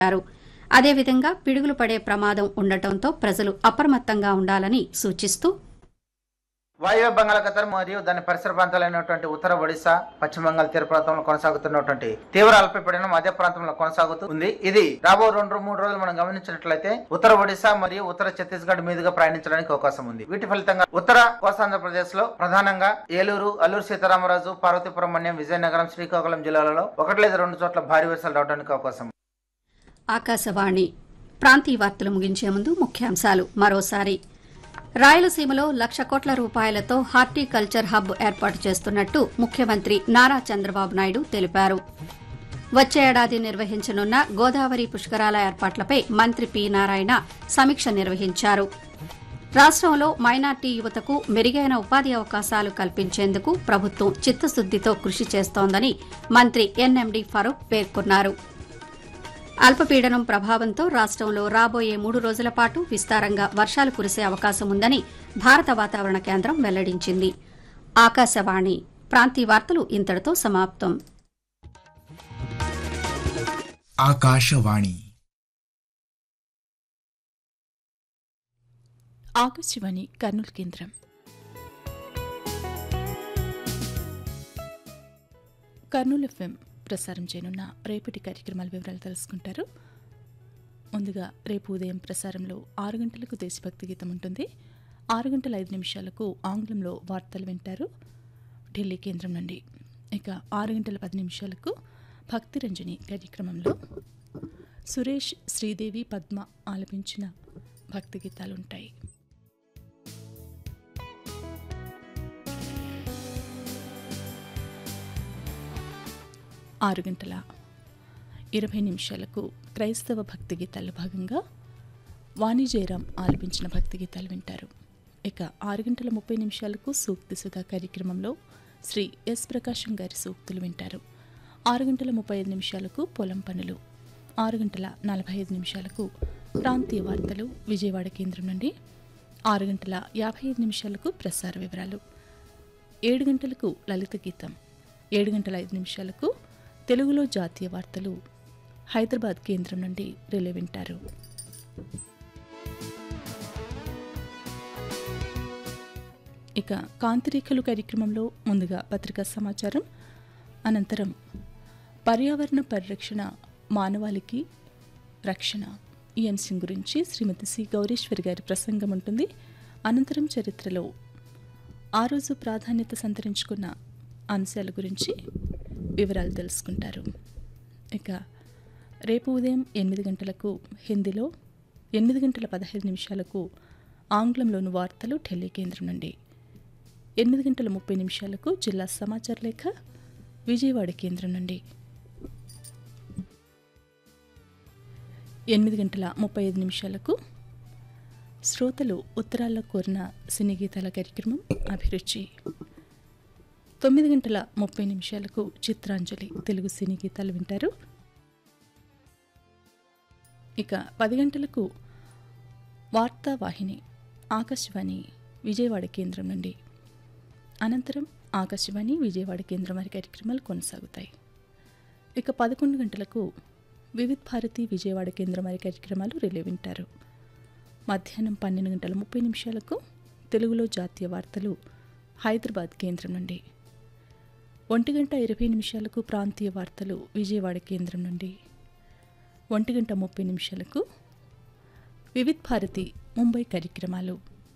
చేశారు అదేవిధంగా పిడుగులు పడే ప్రమాదం ఉండటంతో ప్రజలు అప్రమత్తంగా ఉండాలని సూచిస్తూ వాయువ్య బంగాళాఖాతం మరియు దాని పరిసర ప్రాంతాలైనటువంటి ఉత్తర ఒడిశా పశ్చిమ బంగాళ తీర ప్రాంతంలో కొనసాగుతున్నటువంటి తీవ్ర అల్పపీడనం అదే ప్రాంతంలో కొనసాగుతూ ఉంది ఇది రాబో రెండు మూడు రోజులు మనం గమనించినట్లయితే ఉత్తర ఒడిశా మరియు ఉత్తర ఛత్తీస్గఢ్ మీదుగా ప్రయాణించడానికి అవకాశం ఉంది వీటి ఫలితంగా ఉత్తర కోస్తాంధ్రప్రదేశ్ లో ప్రధానంగా ఏలూరు అల్లూరు సీతారామరాజు పార్వతీపురం మన్యం విజయనగరం శ్రీకాకుళం జిల్లాలలో ఒకటి లేదా రెండు చోట్ల భారీ వర్షాలు రావడానికి అవకాశం ఉంది. ఆకాశవాణి ప్రాంతీయ వార్తలు ముగించే ముందు ముఖ్యాంశాలు మరోసారి రాయలసీమలో లక్ష కోట్ల రూపాయలతో హార్టికల్చర్ హబ్ ఏర్పాటు చేస్తున్నట్టు ముఖ్యమంత్రి నారా చంద్రబాబు నాయుడు తెలిపారు వచ్చే ఏడాది నిర్వహించనున్న గోదావరి పుష్కరాల ఏర్పాట్లపై మంత్రి పి నారాయణ సమీక్ష నిర్వహించారు రాష్ట్రంలో మైనార్టీ యువతకు మెరుగైన ఉపాధి అవకాశాలు కల్పించేందుకు ప్రభుత్వం చిత్తశుద్దితో కృషి చేస్తోందని మంత్రి ఎన్ఎండి ఫరూక్ పేర్కొన్నారు అల్పపీడనం ప్రభావంతో రాష్ట్రంలో రాబోయే మూడు రోజుల పాటు విస్తారంగా వర్షాలు కురిసే అవకాశం ఉందని భారత వాతావరణ కేంద్రం వెల్లడించింది ఆకాశవాణి ప్రాంతీయ వార్తలు ఇంతటితో సమాప్తం ఆకాశవాణి ఆకాశవాణి కర్నూలు కేంద్రం కర్నూలు ఎఫ్ఎం ప్రసారం చేయనున్న రేపటి కార్యక్రమాల వివరాలు తెలుసుకుంటారు ముందుగా రేపు ఉదయం ప్రసారంలో ఆరు గంటలకు దేశభక్తి గీతం ఉంటుంది ఆరు గంటల ఐదు నిమిషాలకు ఆంగ్లంలో వార్తలు వింటారు ఢిల్లీ కేంద్రం నుండి ఇక ఆరు గంటల పది నిమిషాలకు భక్తి రంజని కార్యక్రమంలో సురేష్ శ్రీదేవి పద్మ ఆలపించిన భక్తి గీతాలు ఉంటాయి ఆరు గంటల ఇరవై నిమిషాలకు క్రైస్తవ భక్తి గీతాల్లో భాగంగా వాణి జయరాం ఆలపించిన భక్తి గీతాలు వింటారు ఇక ఆరు గంటల ముప్పై నిమిషాలకు సూక్తి సుధా కార్యక్రమంలో శ్రీ ఎస్ ప్రకాశం గారి సూక్తులు వింటారు ఆరు గంటల ముప్పై ఐదు నిమిషాలకు పొలం పనులు ఆరు గంటల నలభై ఐదు నిమిషాలకు ప్రాంతీయ వార్తలు విజయవాడ కేంద్రం నుండి ఆరు గంటల యాభై ఐదు నిమిషాలకు ప్రసార వివరాలు ఏడు గంటలకు లలిత గీతం ఏడు గంటల ఐదు నిమిషాలకు తెలుగులో జాతీయ వార్తలు హైదరాబాద్ కేంద్రం నుండి రిలే వింటారు ఇక కాంతిరేఖలు కార్యక్రమంలో ముందుగా పత్రికా సమాచారం అనంతరం పర్యావరణ పరిరక్షణ మానవాళికి రక్షణ ఈ అంశం గురించి శ్రీమతి సి గౌరీశ్వరి గారి ప్రసంగం ఉంటుంది అనంతరం చరిత్రలో ఆ రోజు ప్రాధాన్యత సంతరించుకున్న అంశాల గురించి వివరాలు తెలుసుకుంటారు ఇక రేపు ఉదయం ఎనిమిది గంటలకు హిందీలో ఎనిమిది గంటల పదహైదు నిమిషాలకు ఆంగ్లంలోని వార్తలు ఢిల్లీ కేంద్రం నుండి ఎనిమిది గంటల ముప్పై నిమిషాలకు జిల్లా సమాచార లేఖ విజయవాడ కేంద్రం నుండి ఎనిమిది గంటల ముప్పై ఐదు నిమిషాలకు శ్రోతలు ఉత్తరాల్లో కోరిన సినీ గీతాల కార్యక్రమం అభిరుచి తొమ్మిది గంటల ముప్పై నిమిషాలకు చిత్రాంజలి తెలుగు సినీ గీతాలు వింటారు ఇక పది గంటలకు వార్తావాహిని ఆకాశవాణి విజయవాడ కేంద్రం నుండి అనంతరం ఆకాశవాణి విజయవాడ కేంద్రం వారి కార్యక్రమాలు కొనసాగుతాయి ఇక పదకొండు గంటలకు వివిధ్ భారతి విజయవాడ కేంద్రం వారి కార్యక్రమాలు రిలే వింటారు మధ్యాహ్నం పన్నెండు గంటల ముప్పై నిమిషాలకు తెలుగులో జాతీయ వార్తలు హైదరాబాద్ కేంద్రం నుండి ఒంటి గంట ఇరవై నిమిషాలకు ప్రాంతీయ వార్తలు విజయవాడ కేంద్రం నుండి ఒంటి గంట ముప్పై నిమిషాలకు వివిధ్ భారతి ముంబై కార్యక్రమాలు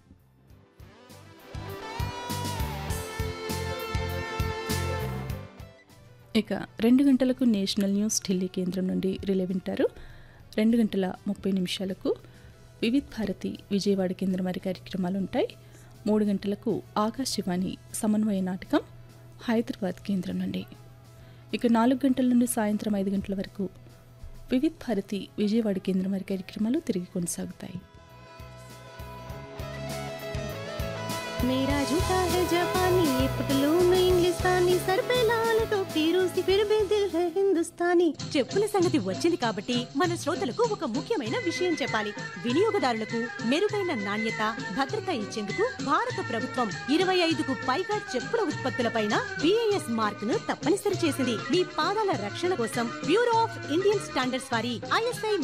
ఇక రెండు గంటలకు నేషనల్ న్యూస్ ఢిల్లీ కేంద్రం నుండి రిలే వింటారు రెండు గంటల ముప్పై నిమిషాలకు వివిధ్ భారతి విజయవాడ కేంద్రం వారి కార్యక్రమాలు ఉంటాయి మూడు గంటలకు ఆకాశవాణి సమన్వయ నాటకం హైదరాబాద్ కేంద్రం నుండి ఇక నాలుగు గంటల నుండి సాయంత్రం ఐదు గంటల వరకు వివిధ్ భారతి విజయవాడ కేంద్రం వారి కార్యక్రమాలు తిరిగి కొనసాగుతాయి मेरा जूता है जापानी ये पतलून इंग्लिस्तानी सर पे लाल टोपी रूसी फिर भी दिल है हिंदुस्तानी చెప్పుల సంగతి వచ్చింది కాబట్టి మన శ్రోతలకు ఒక ముఖ్యమైన విషయం చెప్పాలి వినియోగదారులకు మెరుగైన నాణ్యత భద్రత ఇచ్చేందుకు భారత ప్రభుత్వం ఇరవై ఐదుకు పైగా చెప్పుల ఉత్పత్తులపైన బిఐఎస్ మార్క్ ను తప్పనిసరి చేసింది మీ పాదాల రక్షణ కోసం బ్యూరో ఆఫ్ ఇండియన్ స్టాండర్డ్స్ వారి ఐఎస్ఐ